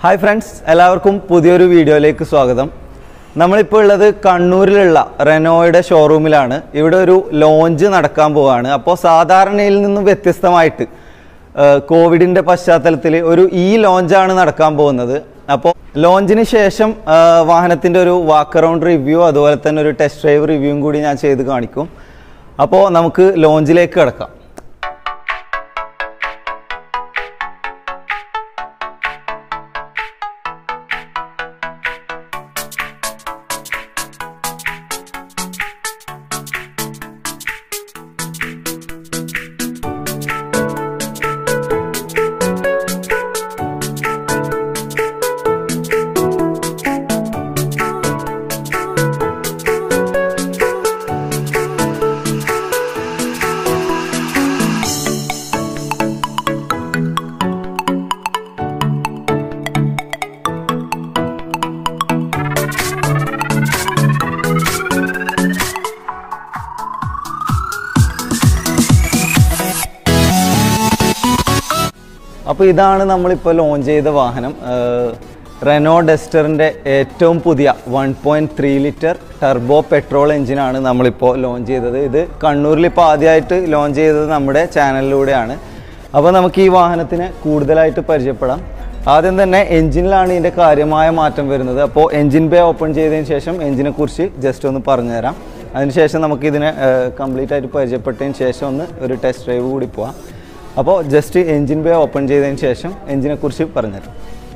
hi friends എല്ലാവർക്കും പുതിയൊരു വീഡിയോയിലേക്ക് സ്വാഗതം നമ്മളിപ്പോൾ ഉള്ളത് കണ്ണൂരിലുള്ള റെനോയുടെ ഷോറൂമിലാണ് ഇവിടെ ഒരു ലോഞ്ച് നടക്കാൻ പോവുകയാണ് അപ്പോൾ സാധാരണയിൽ നിന്നും വ്യത്യസ്തമായിട്ട് കോവിഡിൻ്റെ പശ്ചാത്തലത്തിൽ ഒരു ഈ ലോഞ്ചാണ് നടക്കാൻ പോകുന്നത് അപ്പോൾ ലോഞ്ചിന് ശേഷം വാഹനത്തിൻ്റെ ഒരു വാക്ക് അറൗണ്ട് റിവ്യൂ അതുപോലെ തന്നെ ഒരു ടെസ്റ്റ് ഡ്രൈവ് റിവ്യൂവും കൂടി ഞാൻ ചെയ്ത് കാണിക്കും അപ്പോൾ നമുക്ക് ലോഞ്ചിലേക്ക് കിടക്കാം അപ്പോൾ ഇതാണ് നമ്മളിപ്പോൾ ലോഞ്ച് ചെയ്ത വാഹനം റെനോ ഡെസ്റ്ററിൻ്റെ ഏറ്റവും പുതിയ one point three litre turbo petrol എഞ്ചിനാണ് നമ്മളിപ്പോൾ ലോഞ്ച് ചെയ്തത് ഇത് കണ്ണൂരിൽ ഇപ്പോൾ ആദ്യമായിട്ട് ലോഞ്ച് ചെയ്തത് നമ്മുടെ ചാനലിലൂടെയാണ് അപ്പോൾ നമുക്ക് ഈ വാഹനത്തിനെ കൂടുതലായിട്ട് പരിചയപ്പെടാം ആദ്യം തന്നെ എഞ്ചിനിലാണ് ഇതിൻ്റെ കാര്യമായ മാറ്റം വരുന്നത് അപ്പോൾ എഞ്ചിൻ ബേ ഓപ്പൺ ചെയ്തതിന് ശേഷം എഞ്ചിനെ കുറിച്ച് ജസ്റ്റ് ഒന്ന് പറഞ്ഞുതരാം അതിനുശേഷം നമുക്ക് ഇതിനെ കംപ്ലീറ്റ് ആയിട്ട് പരിചയപ്പെട്ടതിന് ശേഷം ഒന്ന് ഒരു ടെസ്റ്റ് ഡ്രൈവ് കൂടി പോവാം അപ്പോൾ ജസ്റ്റ് എൻജിൻ ബേ ഓപ്പൺ ചെയ്തതിന് ശേഷം എൻജിനെ കുറിച്ച് പറഞ്ഞുതരാം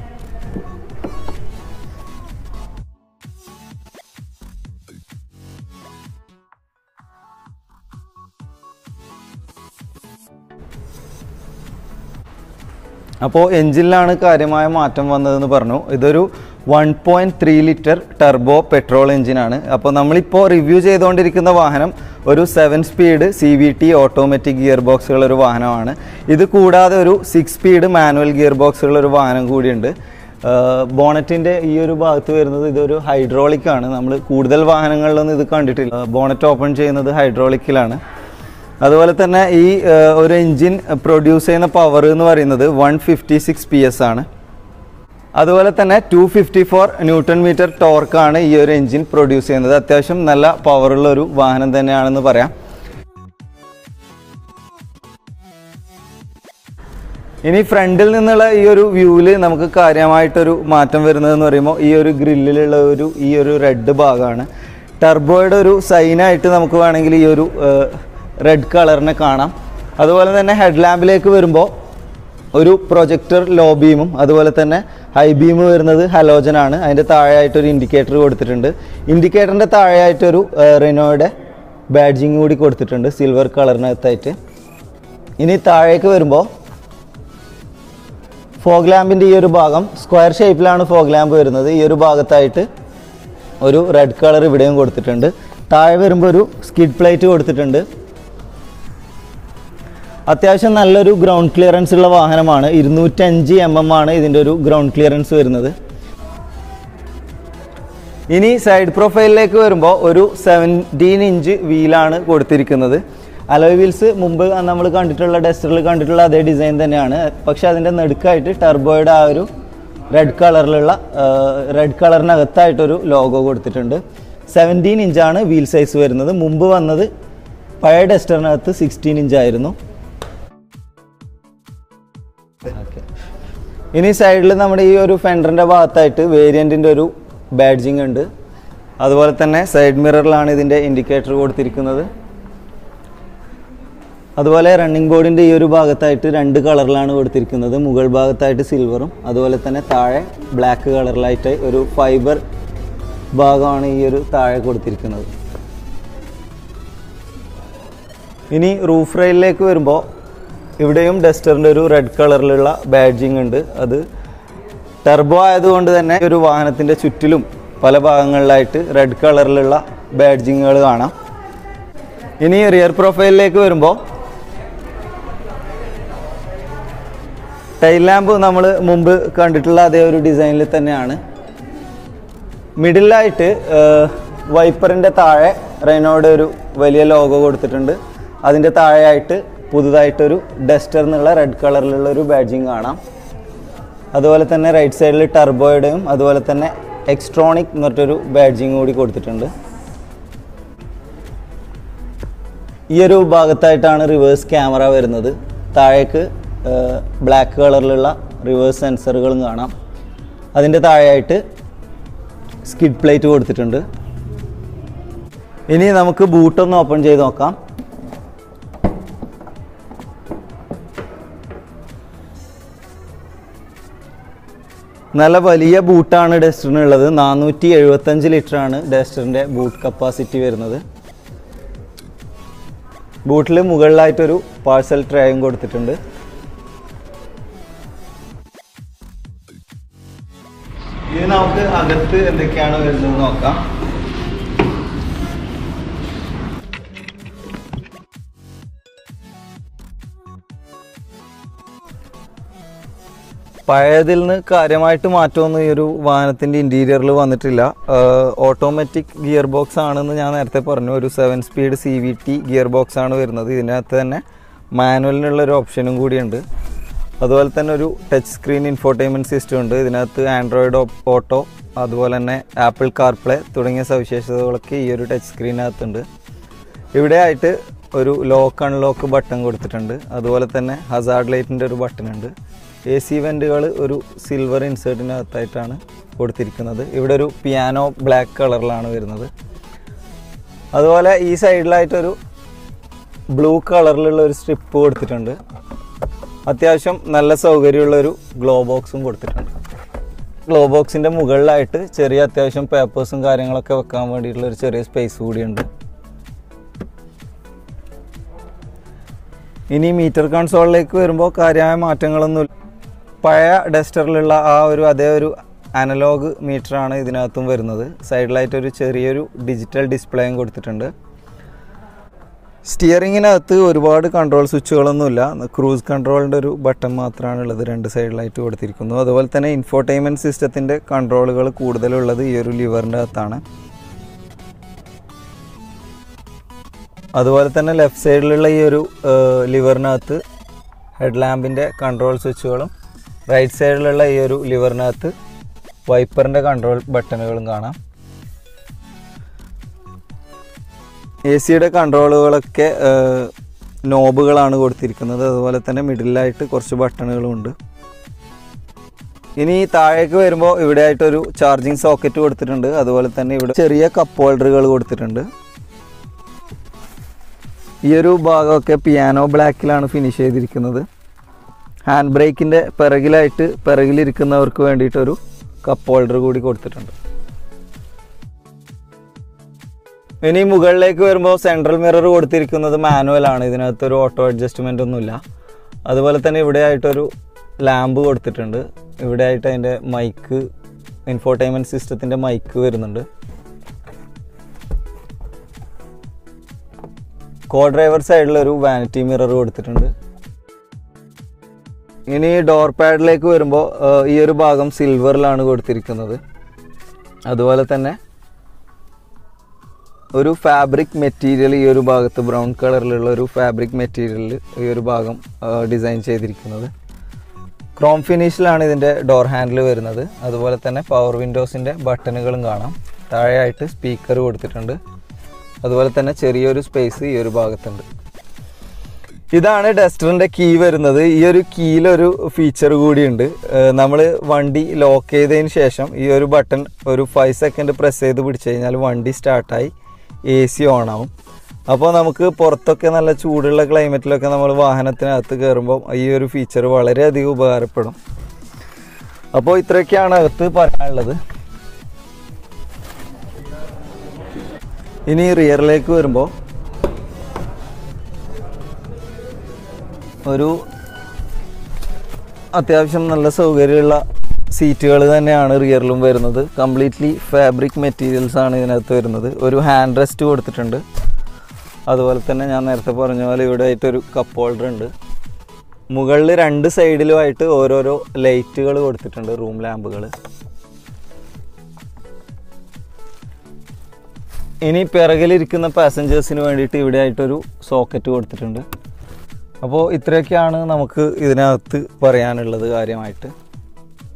അപ്പോൾ എൻജിനിലാണ് കാര്യമായ മാറ്റം വന്നതെന്ന് പറഞ്ഞു ഇതൊരു one point three litre turbo petrol എഞ്ചിനാണ് അപ്പോൾ നമ്മളിപ്പോൾ റിവ്യൂ ചെയ്തുകൊണ്ടിരിക്കുന്ന വാഹനം ഒരു seven speed C V T automatic gear ബോക്സുള്ള ഒരു വാഹനമാണ് ഇത് കൂടാതെ ഒരു സിക്സ് സ്പീഡ് മാനുവൽ ഗിയർ ബോക്സുള്ള ഒരു വാഹനം കൂടിയുണ്ട് ബോണറ്റിൻ്റെ ഈ ഒരു ഭാഗത്ത് വരുന്നത് ഇതൊരു ഹൈഡ്രോളിക് ആണ് നമ്മൾ കൂടുതൽ വാഹനങ്ങളിലൊന്നും ഇത് കണ്ടിട്ടില്ല ബോണറ്റ് ഓപ്പൺ ചെയ്യുന്നത് ഹൈഡ്രോളിക്കിലാണ് അതുപോലെ തന്നെ ഈ ഒരു എൻജിൻ പ്രൊഡ്യൂസ് ചെയ്യുന്ന പവർ എന്ന് പറയുന്നത് one fifty six P S ആണ് അതുപോലെ തന്നെ two fifty four newton metre ടോർക്കാണ് ഈ ഒരു എൻജിൻ പ്രൊഡ്യൂസ് ചെയ്യുന്നത് അത്യാവശ്യം നല്ല പവറുള്ള ഒരു വാഹനം തന്നെയാണെന്ന് പറയാം ഇനി ഫ്രണ്ടിൽ നിന്നുള്ള ഈ ഒരു വ്യൂവിൽ നമുക്ക് കാര്യമായിട്ടൊരു മാറ്റം വരുന്നതെന്ന് പറയുമ്പോൾ ഈ ഒരു ഗ്രില്ലിലുള്ള ഒരു ഈ ഒരു റെഡ് ഭാഗമാണ് ടർബോയുടെ ഒരു സൈനായിട്ട് നമുക്ക് വേണമെങ്കിൽ ഈ ഒരു റെഡ് കളറിനെ കാണാം അതുപോലെ തന്നെ ഹെഡ് ലാമ്പിലേക്ക് വരുമ്പോൾ ഒരു പ്രൊജക്ടർ ലോ ബീമും അതുപോലെ തന്നെ ഹൈ ബീം വരുന്നത് ഹലോജൻ ആണ് അതിൻ്റെ താഴെയായിട്ടൊരു ഇൻഡിക്കേറ്റർ കൊടുത്തിട്ടുണ്ട് ഇൻഡിക്കേറ്ററിൻ്റെ താഴെയായിട്ടൊരു റിനോയുടെ ബാഡ്ജിങ് കൂടി കൊടുത്തിട്ടുണ്ട് സിൽവർ കളറിനകത്തായിട്ട് ഇനി താഴേക്ക് വരുമ്പോൾ ഫോഗ് ലാമ്പിൻ്റെ ഈ ഒരു ഭാഗം സ്ക്വയർ ഷേപ്പിലാണ് ഫോഗ് ലാമ്പ് വരുന്നത് ഈ ഒരു ഭാഗത്തായിട്ട് ഒരു റെഡ് കളർ ഇവിടെയും കൊടുത്തിട്ടുണ്ട് താഴെ വരുമ്പോൾ ഒരു സ്കിഡ് പ്ലേറ്റ് കൊടുത്തിട്ടുണ്ട് അത്യാവശ്യം നല്ലൊരു ഗ്രൗണ്ട് ക്ലിയറൻസ് ഉള്ള വാഹനമാണ് ഇരുന്നൂറ്റഞ്ച് എം എം ആണ് ഇതിൻ്റെ ഒരു ഗ്രൗണ്ട് ക്ലിയറൻസ് വരുന്നത് ഇനി സൈഡ് പ്രൊഫൈലിലേക്ക് വരുമ്പോൾ ഒരു സെവൻറ്റീൻ ഇഞ്ച് വീലാണ് കൊടുത്തിരിക്കുന്നത് അലോയ് വീൽസ് മുമ്പ് നമ്മൾ കണ്ടിട്ടുള്ള ഡസ്റ്ററിൽ കണ്ടിട്ടുള്ള അതേ ഡിസൈൻ തന്നെയാണ് പക്ഷേ അതിൻ്റെ നടുക്കായിട്ട് ടർബോയുടെ ആ ഒരു റെഡ് കളറിലുള്ള റെഡ് കളറിനകത്തായിട്ടൊരു ലോഗോ കൊടുത്തിട്ടുണ്ട് സെവൻറ്റീൻ ഇഞ്ചാണ് വീൽ സൈസ് വരുന്നത് മുമ്പ് വന്നത് പഴയ ഡസ്റ്ററിനകത്ത് സിക്സ്റ്റീൻ ഇഞ്ചായിരുന്നു ഇനി സൈഡിൽ നമ്മുടെ ഈ ഒരു ഫെൻഡറിൻ്റെ ഭാഗത്തായിട്ട് വേരിയൻറ്റിൻ്റെ ഒരു ബാഡ്ജിങ് ഉണ്ട് അതുപോലെ തന്നെ സൈഡ് മിററിലാണ് ഇതിൻ്റെ ഇൻഡിക്കേറ്റർ കൊടുത്തിരിക്കുന്നത് അതുപോലെ റണ്ണിങ് ബോർഡിൻ്റെ ഈ ഒരു ഭാഗത്തായിട്ട് രണ്ട് കളറിലാണ് കൊടുത്തിരിക്കുന്നത് മുകൾ ഭാഗത്തായിട്ട് സിൽവറും അതുപോലെ തന്നെ താഴെ ബ്ലാക്ക് കളറിലായിട്ട് ഒരു ഫൈബർ ഭാഗമാണ് ഈ ഒരു താഴെ കൊടുത്തിരിക്കുന്നത് ഇനി റൂഫ് റെയിലിലേക്ക് വരുമ്പോൾ ഇവിടെയും ഡസ്റ്ററിൻ്റെ ഒരു റെഡ് കളറിലുള്ള ബാഡ്ജിങ് ഉണ്ട് അത് ടെർബോ ആയതുകൊണ്ട് തന്നെ ഒരു വാഹനത്തിൻ്റെ ചുറ്റിലും പല ഭാഗങ്ങളിലായിട്ട് റെഡ് കളറിലുള്ള ബാഡ്ജിങ്ങുകൾ കാണാം ഇനി റിയർ പ്രൊഫൈലിലേക്ക് വരുമ്പോൾ ടൈൽ ലാമ്പ് നമ്മൾ മുമ്പ് കണ്ടിട്ടുള്ള അതേ ഒരു ഡിസൈനിൽ തന്നെയാണ് മിഡിലായിട്ട് വൈപ്പറിൻ്റെ താഴെ റെനോയുടെ ഒരു വലിയ ലോഗോ കൊടുത്തിട്ടുണ്ട് അതിൻ്റെ താഴെയായിട്ട് പുതുതായിട്ടൊരു ഡസ്റ്റർ എന്നുള്ള റെഡ് കളറിലുള്ള ഒരു ബാഡ്ജിങ് കാണാം അതുപോലെ തന്നെ റൈറ്റ് സൈഡിൽ ടർബോയുടെയും അതുപോലെ തന്നെ എക്സ്ട്രോണിക് എന്ന് പറഞ്ഞിട്ടൊരു ബാഡ്ജിങ് കൂടി കൊടുത്തിട്ടുണ്ട് ഈ ഒരു ഭാഗത്തായിട്ടാണ് റിവേഴ്സ് ക്യാമറ വരുന്നത് താഴേക്ക് ബ്ലാക്ക് കളറിലുള്ള റിവേഴ്സ് സെൻസറുകളും കാണാം അതിൻ്റെ താഴെയായിട്ട് സ്കിഡ് പ്ലേറ്റ് കൊടുത്തിട്ടുണ്ട് ഇനി നമുക്ക് ബൂട്ടൊന്ന് ഓപ്പൺ ചെയ്ത് നോക്കാം നല്ല വലിയ ബൂട്ടാണ് ഡസ്റ്ററിനുള്ളത് നാനൂറ്റി എഴുപത്തഞ്ച് ലിറ്ററാണ് ഡസ്റ്ററിൻ്റെ ബൂട്ട് കപ്പാസിറ്റി വരുന്നത് ബൂട്ടിൽ മുകളിലായിട്ടൊരു പാഴ്സൽ ട്രേയും കൊടുത്തിട്ടുണ്ട് ഇനി നമുക്ക് അകത്ത് എന്തൊക്കെയാണ് വരുന്നത് നോക്കാം പഴയതിൽ നിന്ന് കാര്യമായിട്ട് മാറ്റമൊന്നും ഈ ഒരു വാഹനത്തിൻ്റെ ഇൻറ്റീരിയറിൽ വന്നിട്ടില്ല ഓട്ടോമാറ്റിക് ഗിയർ ബോക്സ് ആണെന്ന് ഞാൻ നേരത്തെ പറഞ്ഞു ഒരു seven speed C V T gear box ആണ് വരുന്നത് ഇതിനകത്ത് തന്നെ മാനുവലിനുള്ള ഒരു ഓപ്ഷനും കൂടിയുണ്ട് അതുപോലെ തന്നെ ഒരു ടച്ച് സ്ക്രീൻ ഇൻഫോർടൈൻമെൻറ്റ് സിസ്റ്റം ഉണ്ട് ഇതിനകത്ത് ആൻഡ്രോയിഡ് ഓട്ടോ അതുപോലെ തന്നെ ആപ്പിൾ കാർപ്ലേ തുടങ്ങിയ സവിശേഷതകളൊക്കെ ഈ ഒരു ടച്ച് സ്ക്രീനകത്തുണ്ട് ഇവിടെ ആയിട്ട് ഒരു ലോക്ക് അൺലോക്ക് ബട്ടൺ കൊടുത്തിട്ടുണ്ട് അതുപോലെ തന്നെ ഹസാർഡ് ലൈറ്റിൻ്റെ ഒരു ബട്ടൺ ഉണ്ട് എ സി വെൻറ്റുകൾ ഒരു സിൽവർ ഇൻസേർട്ടിനകത്തായിട്ടാണ് കൊടുത്തിരിക്കുന്നത് ഇവിടെ ഒരു പിയാനോ ബ്ലാക്ക് കളറിലാണ് വരുന്നത് അതുപോലെ ഈ സൈഡിലായിട്ടൊരു ബ്ലൂ കളറിലുള്ള ഒരു സ്ട്രിപ്പ് കൊടുത്തിട്ടുണ്ട് അത്യാവശ്യം നല്ല സൗകര്യമുള്ള ഒരു ഗ്ലോ ബോക്സും കൊടുത്തിട്ടുണ്ട് ഗ്ലോ ബോക്സിൻ്റെ മുകളിലായിട്ട് ചെറിയ അത്യാവശ്യം പേപ്പേഴ്സും കാര്യങ്ങളൊക്കെ വെക്കാൻ വേണ്ടിയിട്ടുള്ള ഒരു ചെറിയ സ്പേസ് കൂടിയുണ്ട് ഇനി മീറ്റർ കൺസോളിലേക്ക് വരുമ്പോൾ കാര്യമായ മാറ്റങ്ങളൊന്നും പഴയ ഡസ്റ്ററിലുള്ള ആ ഒരു അതേ ഒരു അനലോഗ് മീറ്ററാണ് ഇതിനകത്തും വരുന്നത് സൈഡിലായിട്ട് ഒരു ചെറിയൊരു ഡിജിറ്റൽ ഡിസ്പ്ലേയും കൊടുത്തിട്ടുണ്ട് സ്റ്റിയറിങ്ങിനകത്ത് ഒരുപാട് കൺട്രോൾ സ്വിച്ചുകളൊന്നുമില്ല ക്രൂസ് കൺട്രോളിൻ്റെ ഒരു ബട്ടൺ മാത്രമാണ് ഉള്ളത് രണ്ട് സൈഡിലായിട്ട് കൊടുത്തിരിക്കുന്നു അതുപോലെ തന്നെ ഇൻഫോർടൈൻമെൻറ്റ് സിസ്റ്റത്തിൻ്റെ കൺട്രോളുകൾ കൂടുതലുള്ളത് ഈ ഒരു ലിവറിൻ്റെ അകത്താണ് അതുപോലെ തന്നെ ലെഫ്റ്റ് സൈഡിലുള്ള ഈ ഒരു ലിവറിനകത്ത് ഹെഡ് ലാമ്പിൻ്റെ കൺട്രോൾ സ്വിച്ചുകളും റൈറ്റ് സൈഡിലുള്ള ഈ ഒരു ലിവറിനകത്ത് വൈപ്പറിൻ്റെ കൺട്രോൾ ബട്ടണുകളും കാണാം എ സിയുടെ കൺട്രോളുകളൊക്കെ നോബുകളാണ് കൊടുത്തിരിക്കുന്നത് അതുപോലെ തന്നെ മിഡിലായിട്ട് കുറച്ച് ബട്ടണുകളും ഉണ്ട് ഇനി താഴേക്ക് വരുമ്പോൾ ഇവിടെ ആയിട്ടൊരു ചാർജിങ് സോക്കറ്റ് കൊടുത്തിട്ടുണ്ട് അതുപോലെ തന്നെ ഇവിടെ ചെറിയ കപ്പ് ഹോൾഡറുകൾ കൊടുത്തിട്ടുണ്ട് ഈ ഒരു ഭാഗമൊക്കെ പിയാനോ ബ്ലാക്കിലാണ് ഫിനിഷ് ചെയ്തിരിക്കുന്നത് ഹാൻഡ് ബ്രേക്കിൻ്റെ പിറകിലായിട്ട് പിറകിലിരിക്കുന്നവർക്ക് വേണ്ടിയിട്ടൊരു കപ്പ് ഹോൾഡർ കൂടി കൊടുത്തിട്ടുണ്ട് ഇനി മുകളിലേക്ക് വരുമ്പോൾ സെൻട്രൽ മിറർ കൊടുത്തിരിക്കുന്നത് മാനുവൽ ആണ് ഇതിനകത്ത് ഒരു ഓട്ടോ അഡ്ജസ്റ്റ്മെൻ്റ് ഒന്നുമില്ല അതുപോലെ തന്നെ ഇവിടെ ആയിട്ടൊരു ലാമ്പ് കൊടുത്തിട്ടുണ്ട് ഇവിടെ ആയിട്ട് അതിൻ്റെ മൈക്ക് ഇൻഫോർടൈൻമെൻറ്റ് സിസ്റ്റത്തിൻ്റെ മൈക്ക് വരുന്നുണ്ട് കോ ഡ്രൈവർ സൈഡിൽ ഒരു വാനിറ്റി മിറർ കൊടുത്തിട്ടുണ്ട് ഇനി ഡോർ പാഡിലേക്ക് വരുമ്പോൾ ഈ ഒരു ഭാഗം സിൽവറിലാണ് കൊടുത്തിരിക്കുന്നത് അതുപോലെ തന്നെ ഒരു ഫാബ്രിക് മെറ്റീരിയൽ ഈ ഒരു ഭാഗത്ത് ബ്രൗൺ കളറിലുള്ള ഒരു ഫാബ്രിക് മെറ്റീരിയലിൽ ഈ ഒരു ഭാഗം ഡിസൈൻ ചെയ്തിരിക്കുന്നത് ക്രോം ഫിനിഷിലാണ് ഇതിൻ്റെ ഡോർ ഹാൻഡിൽ വരുന്നത് അതുപോലെ തന്നെ പവർ വിൻഡോസിൻ്റെ ബട്ടണുകളും കാണാം താഴെയായിട്ട് സ്പീക്കർ കൊടുത്തിട്ടുണ്ട് അതുപോലെ തന്നെ ചെറിയൊരു സ്പേസ് ഈ ഒരു ഭാഗത്തുണ്ട് ഇതാണ് ഡസ്റ്ററിൻ്റെ കീ വരുന്നത് ഈ ഒരു കീയിലൊരു ഫീച്ചർ കൂടിയുണ്ട് നമ്മൾ വണ്ടി ലോക്ക് ചെയ്തതിന് ശേഷം ഈ ഒരു ബട്ടൺ ഒരു ഫൈവ് സെക്കൻഡ് പ്രസ് ചെയ്ത് പിടിച്ചു കഴിഞ്ഞാൽ വണ്ടി സ്റ്റാർട്ടായി എ സി ഓൺ ആവും അപ്പോൾ നമുക്ക് പുറത്തൊക്കെ നല്ല ചൂടുള്ള ക്ലൈമറ്റിലൊക്കെ നമ്മൾ വാഹനത്തിനകത്ത് കയറുമ്പോൾ ഈ ഒരു ഫീച്ചർ വളരെയധികം ഉപകാരപ്പെടും അപ്പോൾ ഇത്രയൊക്കെയാണ് അകത്ത് പറയാനുള്ളത് ഇനി റിയറിലേക്ക് വരുമ്പോൾ ഒരു അത്യാവശ്യം നല്ല സൗകര്യമുള്ള സീറ്റുകൾ തന്നെയാണ് റിയറിലും വരുന്നത് കംപ്ലീറ്റ്ലി ഫാബ്രിക് മെറ്റീരിയൽസ് ആണ് ഇതിനകത്ത് വരുന്നത് ഒരു ഹാൻഡ് റെസ്റ്റ് കൊടുത്തിട്ടുണ്ട് അതുപോലെ തന്നെ ഞാൻ നേരത്തെ പറഞ്ഞ പോലെ ഇവിടെ ആയിട്ടൊരു കപ്പ് ഹോൾഡർ ഉണ്ട് മുകളിൽ രണ്ട് സൈഡിലുമായിട്ട് ഓരോരോ ലൈറ്റുകൾ കൊടുത്തിട്ടുണ്ട് റൂം ലാമ്പുകൾ ഇനി പിറകിലിരിക്കുന്ന പാസഞ്ചേഴ്സിന് വേണ്ടിയിട്ട് ഇവിടെ ആയിട്ടൊരു സോക്കറ്റ് കൊടുത്തിട്ടുണ്ട് അപ്പോൾ ഇത്രയൊക്കെയാണ് നമുക്ക് ഇതിനകത്ത് പറയാനുള്ളത് കാര്യമായിട്ട്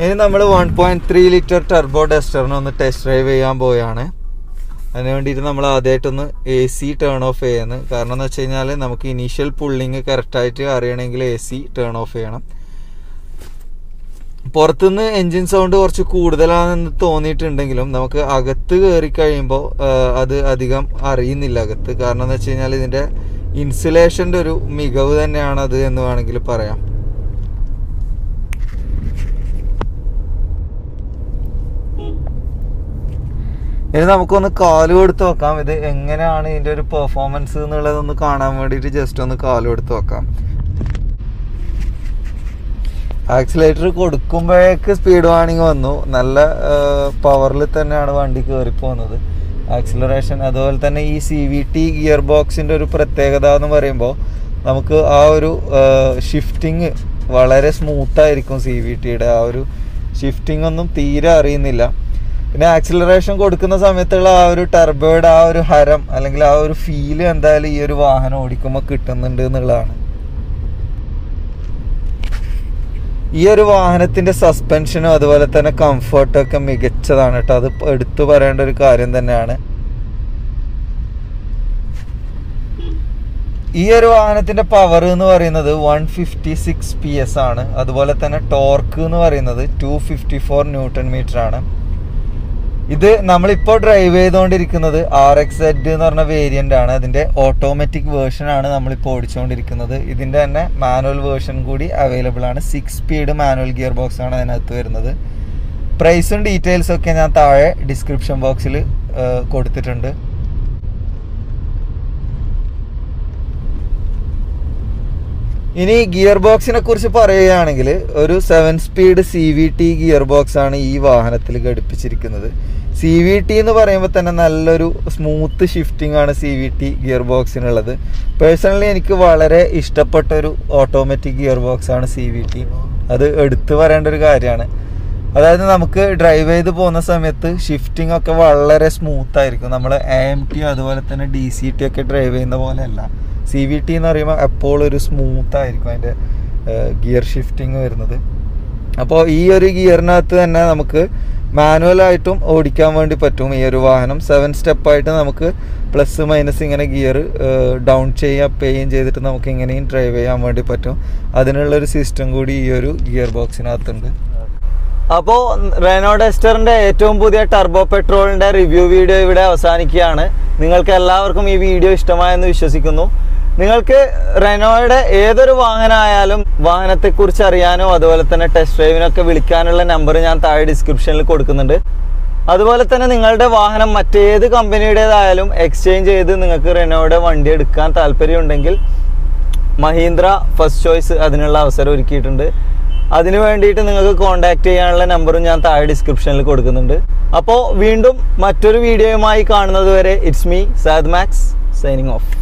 ഇനി നമ്മൾ one point three litre turbo ഡസ്റ്ററിനെ ഒന്ന് ടെസ്റ്റ് ഡ്രൈവ് ചെയ്യാൻ പോവുകയാണ് അതിന് വേണ്ടിയിട്ട് നമ്മൾ ആദ്യമായിട്ടൊന്ന് എ സി ടേൺ ഓഫ് ചെയ്യുന്നത് കാരണം എന്ന് വെച്ച് കഴിഞ്ഞാൽ നമുക്ക് ഇനീഷ്യൽ പുള്ളിങ് കറക്റ്റായിട്ട് അറിയണമെങ്കിൽ എ സി ടേൺ ഓഫ് ചെയ്യണം പുറത്തുനിന്ന് എൻജിൻ സൗണ്ട് കുറച്ച് കൂടുതലാണെന്ന് തോന്നിയിട്ടുണ്ടെങ്കിലും നമുക്ക് അകത്ത് കയറി കഴിയുമ്പോൾ അത് അധികം അറിയുന്നില്ല അകത്ത് കാരണം എന്ന് വെച്ച് കഴിഞ്ഞാൽ ഇതിൻ്റെ ഇൻസുലേഷൻ്റെ ഒരു മികവ് തന്നെയാണ് അത് എന്ന് വേണമെങ്കിൽ പറയാം ഇനി നമുക്കൊന്ന് കാല് കൊടുത്ത് നോക്കാം ഇത് എങ്ങനെയാണ് ഇതിൻ്റെ ഒരു പെർഫോമൻസ് എന്നുള്ളതൊന്ന് കാണാൻ വേണ്ടിയിട്ട് ജസ്റ്റ് ഒന്ന് കാല് കൊടുത്ത് നോക്കാം ആക്സിലേറ്റർ കൊടുക്കുമ്പോഴേക്ക് സ്പീഡ് വാണിംഗ് വന്നു നല്ല പവറിൽ തന്നെയാണ് വണ്ടി കയറി പോകുന്നത് ആക്സിലറേഷൻ അതുപോലെ തന്നെ ഈ സി വി ടി ഗിയർ ബോക്സിൻ്റെ ഒരു പ്രത്യേകത എന്ന് പറയുമ്പോൾ നമുക്ക് ആ ഒരു ഷിഫ്റ്റിങ് വളരെ സ്മൂത്തായിരിക്കും സി വി ടിയുടെ ആ ഒരു ഷിഫ്റ്റിംഗ് ഒന്നും തീരെ അറിയുന്നില്ല പിന്നെ ആക്സിലറേഷൻ കൊടുക്കുന്ന സമയത്തുള്ള ആ ഒരു ടർബോയുടെ ആ ഒരു ഹരം അല്ലെങ്കിൽ ആ ഒരു ഫീല് എന്തായാലും ഈ ഒരു വാഹനം ഓടിക്കുമ്പോൾ കിട്ടുന്നുണ്ട് എന്നുള്ളതാണ് ഈ ഒരു വാഹനത്തിന്റെ സസ്പെൻഷനും അതുപോലെ തന്നെ കംഫർട്ടും ഒക്കെ മികച്ചതാണ് കേട്ടോ അത് എടുത്തു പറയേണ്ട ഒരു കാര്യം തന്നെയാണ് ഈ ഒരു വാഹനത്തിന്റെ പവർ എന്ന് പറയുന്നത് one fifty six P S ആണ് അതുപോലെ തന്നെ ടോർക്ക് എന്ന് പറയുന്നത് two fifty four newton metre ആണ് ഇത് നമ്മളിപ്പോൾ ഡ്രൈവ് ചെയ്തുകൊണ്ടിരിക്കുന്നത് ആർ എക്സ് സെഡ് എന്ന് പറഞ്ഞ വേരിയന്റ് ആണ് അതിന്റെ ഓട്ടോമാറ്റിക് വേർഷൻ ആണ് നമ്മളിപ്പോൾ ഓടിച്ചുകൊണ്ടിരിക്കുന്നത് ഇതിന്റെ തന്നെ മാനുവൽ വേർഷൻ കൂടി അവൈലബിൾ ആണ് six speed manual gear box ആണ് അതിനകത്ത് വരുന്നത് പ്രൈസും ഡീറ്റെയിൽസും ഒക്കെ ഞാൻ താഴെ ഡിസ്ക്രിപ്ഷൻ ബോക്സിൽ കൊടുത്തിട്ടുണ്ട് ഇനി ഗിയർ ബോക്സിനെ കുറിച്ച് പറയുകയാണെങ്കിൽ ഒരു seven speed C V T gear box ആണ് ഈ വാഹനത്തിൽ ഘടിപ്പിച്ചിരിക്കുന്നത് സി വി ടി എന്ന് പറയുമ്പോൾ തന്നെ നല്ലൊരു സ്മൂത്ത് ഷിഫ്റ്റിംഗ് ആണ് സി വി ടി ഗിയർ ബോക്സിനുള്ളത് പേഴ്സണലി എനിക്ക് വളരെ ഇഷ്ടപ്പെട്ട ഒരു ഓട്ടോമാറ്റിക് ഗിയർ ബോക്സ് ആണ് സി വി ടി അത് എടുത്തു പറയേണ്ട ഒരു കാര്യമാണ് അതായത് നമുക്ക് ഡ്രൈവ് ചെയ്ത് പോകുന്ന സമയത്ത് ഷിഫ്റ്റിംഗ് ഒക്കെ വളരെ സ്മൂത്ത് ആയിരിക്കും നമ്മൾ എ എം ടി അതുപോലെ തന്നെ ഡി സി ടി ഒക്കെ ഡ്രൈവ് ചെയ്യുന്ന പോലെയല്ല സി വി ടി എന്ന് പറയുമ്പോൾ എപ്പോഴും ഒരു സ്മൂത്ത് ആയിരിക്കും അതിൻ്റെ ഗിയർ ഷിഫ്റ്റിംഗ് വരുന്നത് അപ്പോൾ ഈ ഒരു ഗിയറിനകത്ത് തന്നെ നമുക്ക് മാനുവലായിട്ടും ഓടിക്കാൻ വേണ്ടി പറ്റും ഈ ഒരു വാഹനം സെവൻ സ്റ്റെപ്പായിട്ട് നമുക്ക് പ്ലസ് മൈനസ് ഇങ്ങനെ ഗിയർ ഡൗൺ ചെയ്യുക പേയും ചെയ്തിട്ട് നമുക്ക് ഇങ്ങനെയും ഡ്രൈവ് ചെയ്യാൻ വേണ്ടി പറ്റും അതിനുള്ളൊരു സിസ്റ്റം കൂടി ഈ ഒരു ഗിയർ ബോക്സിനകത്തുണ്ട് അപ്പോൾ റെനോ ഡസ്റ്ററിന്റെ ഏറ്റവും പുതിയ ടർബോ പെട്രോളിന്റെ റിവ്യൂ വീഡിയോ ഇവിടെ അവസാനിക്കുകയാണ് നിങ്ങൾക്ക് എല്ലാവർക്കും ഈ വീഡിയോ ഇഷ്ടമായെന്ന് വിശ്വസിക്കുന്നു നിങ്ങൾക്ക് റെനോയുടെ ഏതൊരു വാഹനമായാലും വാഹനത്തെക്കുറിച്ച് അറിയാനോ അതുപോലെ തന്നെ ടെസ്റ്റ് ഡ്രൈവിനൊക്കെ വിളിക്കാനുള്ള നമ്പർ ഞാൻ താഴെ ഡിസ്ക്രിപ്ഷനിൽ കൊടുക്കുന്നുണ്ട് അതുപോലെ തന്നെ നിങ്ങളുടെ വാഹനം മറ്റേത് കമ്പനിയുടേതായാലും എക്സ്ചേഞ്ച് ചെയ്ത് നിങ്ങൾക്ക് റെനോയുടെ വണ്ടി എടുക്കാൻ താല്പര്യമുണ്ടെങ്കിൽ മഹീന്ദ്ര ഫസ്റ്റ് ചോയ്സ് അതിനുള്ള അവസരം ഒരുക്കിയിട്ടുണ്ട് അതിനു വേണ്ടിയിട്ട് നിങ്ങൾക്ക് കോൺടാക്ട് ചെയ്യാനുള്ള നമ്പറും ഞാൻ താഴെ ഡിസ്ക്രിപ്ഷനിൽ കൊടുക്കുന്നുണ്ട് അപ്പോൾ വീണ്ടും മറ്റൊരു വീഡിയോയുമായി കാണുന്നത് വരെ it's me Saad Max signing of